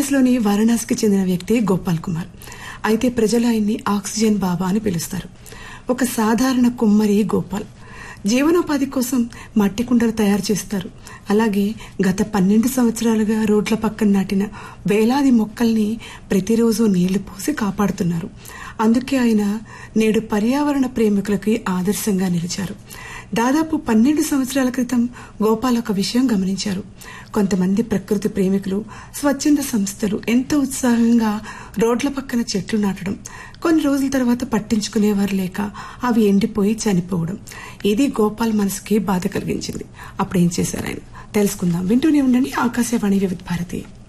ఉత్తరప్రదేశ్లోని వారణాసికి చెందిన వ్యక్తి గోపాల్ కుమార్ అయితే ప్రజలు ఆయన్ని ఆక్సిజన్ బాబా అని పిలుస్తారు ఒక సాధారణ కుమ్మరి గోపాల్ జీవనోపాధి కోసం మట్టి కుండలు తయారు చేస్తారు అలాగే గత పన్నెండు సంవత్సరాలుగా రోడ్ల పక్కన నాటిన వేలాది మొక్కల్ని ప్రతిరోజు నీళ్లు పోసి కాపాడుతున్నారు అందుకే ఆయన నేడు పర్యావరణ ప్రేమికులకి ఆదర్శంగా నిలిచారు దాదాపు పన్నెండు సంవత్సరాల క్రితం గోపాల్ ఒక విషయం గమనించారు కొంతమంది ప్రకృతి ప్రేమికులు స్వచ్ఛంద సంస్థలు ఎంతో ఉత్సాహంగా రోడ్ల పక్కన చెట్లు నాటడం కొన్ని రోజుల తర్వాత పట్టించుకునేవారు లేక అవి ఎండిపోయి చనిపోవడం ఇది గోపాల్ మనసుకి బాధ కలిగించింది అప్పుడు ఏం చేశారు ఆయన తెలుసుకుందాం వింటూనే ఉండండి ఆకాశవాణి వివిధ భారతి